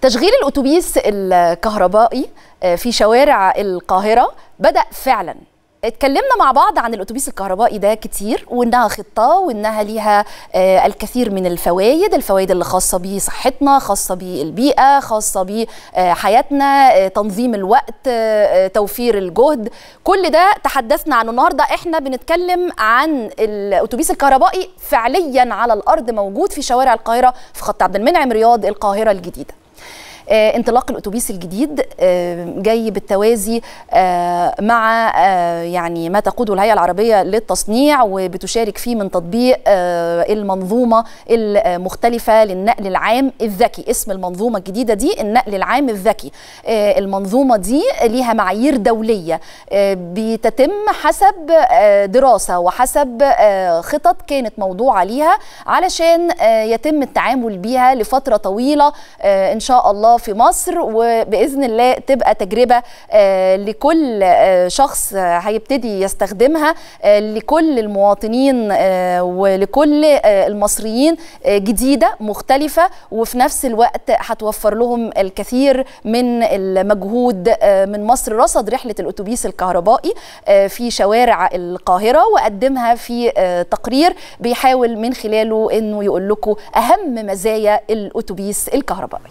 تشغيل الاتوبيس الكهربائي في شوارع القاهره بدا فعلا اتكلمنا مع بعض عن الاتوبيس الكهربائي ده كتير وانها خطه وانها ليها الكثير من الفوائد الفوائد اللي خاصه بصحتنا خاصه بالبيئه خاصه بحياتنا تنظيم الوقت توفير الجهد كل ده تحدثنا عنه النهارده احنا بنتكلم عن الاتوبيس الكهربائي فعليا على الارض موجود في شوارع القاهره في خط عبد المنعم رياض القاهره الجديده آه انطلاق الاتوبيس الجديد آه جاي بالتوازي آه مع يعني ما تقوده الهيئه العربيه للتصنيع وبتشارك فيه من تطبيق المنظومه المختلفه للنقل العام الذكي اسم المنظومه الجديده دي النقل العام الذكي المنظومه دي ليها معايير دوليه بتتم حسب دراسه وحسب خطط كانت موضوعه ليها علشان يتم التعامل بيها لفتره طويله ان شاء الله في مصر وباذن الله تبقى تجربه لكل شخص هيبتدي يستخدمها لكل المواطنين ولكل المصريين جديده مختلفه وفي نفس الوقت هتوفر لهم الكثير من المجهود من مصر رصد رحله الاتوبيس الكهربائي في شوارع القاهره وقدمها في تقرير بيحاول من خلاله انه يقول لكم اهم مزايا الاتوبيس الكهربائي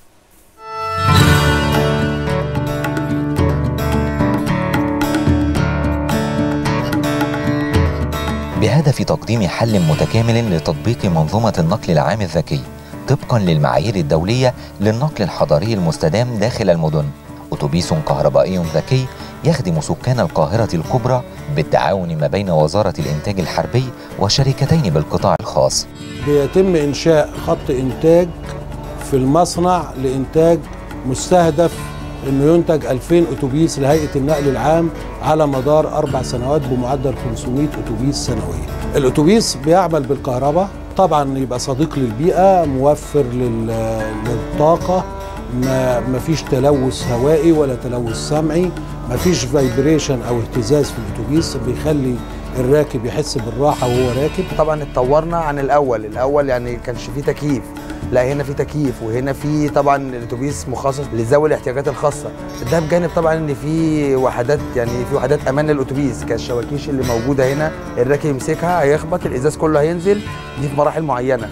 بهدف تقديم حل متكامل لتطبيق منظومة النقل العام الذكي طبقا للمعايير الدولية للنقل الحضري المستدام داخل المدن أتوبيس كهربائي ذكي يخدم سكان القاهرة الكبرى بالتعاون ما بين وزارة الإنتاج الحربي وشركتين بالقطاع الخاص بيتم إنشاء خط إنتاج في المصنع لإنتاج مستهدف انه ينتج 2000 اتوبيس لهيئه النقل العام على مدار اربع سنوات بمعدل 500 اتوبيس سنويا. الاتوبيس بيعمل بالكهرباء طبعا يبقى صديق للبيئه موفر للطاقه ما فيش تلوث هوائي ولا تلوث سمعي ما فيش فايبريشن او اهتزاز في الاتوبيس بيخلي الراكب يحس بالراحه وهو راكب طبعا اتطورنا عن الاول الاول يعني كانش فيه تكييف لا هنا في تكييف وهنا في طبعا الاتوبيس مخصص لذوي الاحتياجات الخاصه ده بجانب طبعا ان في وحدات يعني في وحدات امان للاتوبيس كالشواكيش اللي موجوده هنا الراكب يمسكها هيخبط الازاز كله هينزل دي في مراحل معينه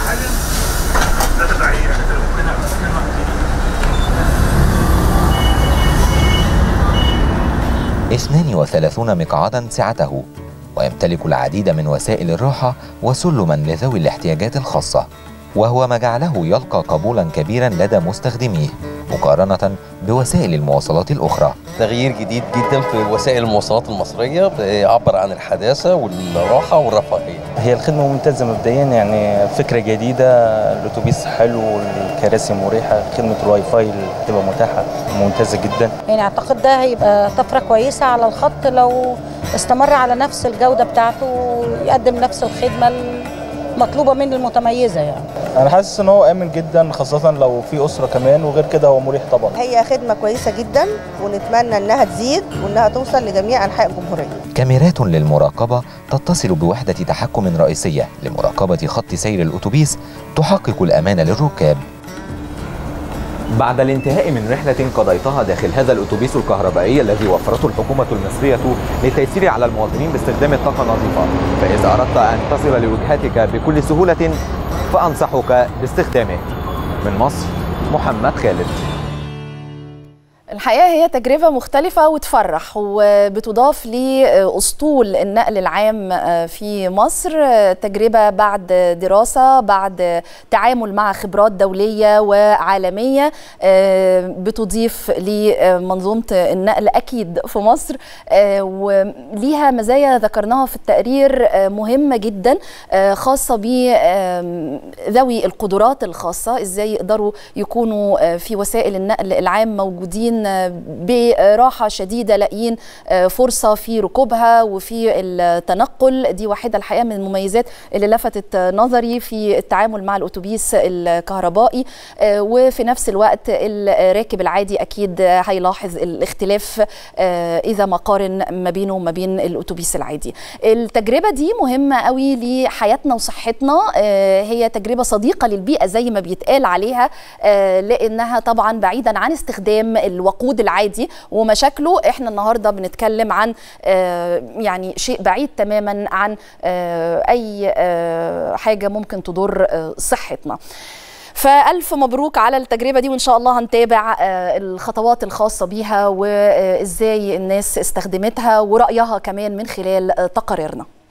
اثنان وثلاثون مقعدا سعته ويمتلك العديد من وسائل الراحة وسلما لذوي الاحتياجات الخاصة وهو ما جعله يلقى قبولا كبيرا لدى مستخدميه مقارنة بوسائل المواصلات الأخرى تغيير جديد جدا في وسائل المواصلات المصرية بيعبر عن الحداثة والراحة والرفاهية هي الخدمة ممتازة مبدئيا يعني فكرة جديدة الأتوبيس حلو الكراسي مريحة خدمة الواي فاي اللي هتبقى متاحة ممتازة جدا يعني أعتقد ده هيبقى طفرة كويسة على الخط لو استمر على نفس الجودة بتاعته ويقدم نفس الخدمة مطلوبه مني المتميزه يعني انا حاسس ان هو امن جدا خاصه لو في اسره كمان وغير كده هو مريح طبعا هي خدمه كويسه جدا ونتمنى انها تزيد وانها توصل لجميع انحاء الجمهوريه كاميرات للمراقبه تتصل بوحده تحكم رئيسيه لمراقبه خط سير الاتوبيس تحقق الامان للركاب بعد الانتهاء من رحلة قضيتها داخل هذا الأتوبيس الكهربائي الذي وفرته الحكومة المصرية للتيسير على المواطنين باستخدام الطاقة النظيفة فإذا أردت أن تصل لوجهاتك بكل سهولة فأنصحك باستخدامه من مصر محمد خالد الحقيقه هي تجربه مختلفه وتفرح وبتضاف لاسطول النقل العام في مصر تجربه بعد دراسه بعد تعامل مع خبرات دوليه وعالميه بتضيف لمنظومه النقل اكيد في مصر وليها مزايا ذكرناها في التقرير مهمه جدا خاصه بذوي القدرات الخاصه ازاي يقدروا يكونوا في وسائل النقل العام موجودين ماشيين براحه شديده لاقيين فرصه في ركوبها وفي التنقل دي واحده الحقيقه من المميزات اللي لفتت نظري في التعامل مع الاتوبيس الكهربائي وفي نفس الوقت الراكب العادي اكيد هيلاحظ الاختلاف اذا ما قارن ما بينه وما بين الاتوبيس العادي التجربه دي مهمه قوي لحياتنا وصحتنا هي تجربه صديقه للبيئه زي ما بيتقال عليها لانها طبعا بعيدا عن استخدام الوقود العادي ومشاكله احنا النهارده بنتكلم عن يعني شيء بعيد تماما عن اي حاجه ممكن تضر صحتنا فألف مبروك على التجربة دي وإن شاء الله هنتابع الخطوات الخاصة بيها وإزاي الناس استخدمتها ورأيها كمان من خلال تقاريرنا